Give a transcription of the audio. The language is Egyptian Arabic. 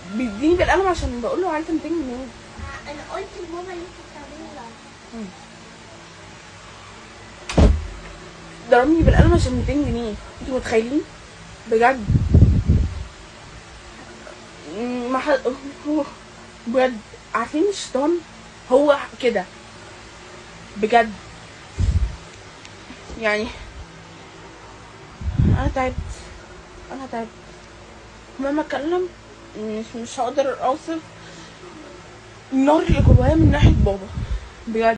بيديني بالقلم عشان بقول له عايزه 200 جنيه انا قلت لماما اللي انت بتعملي لايك ضربني بالقلم عشان 200 جنيه انتوا متخيلين بجد م- ما ح- هو بجد عارفين الشيطان هو كده بجد يعني انا تعبت انا تعبت مهما اتكلم مش مش هقدر اوصف النار اللي جوايا من ناحيه بابا بجد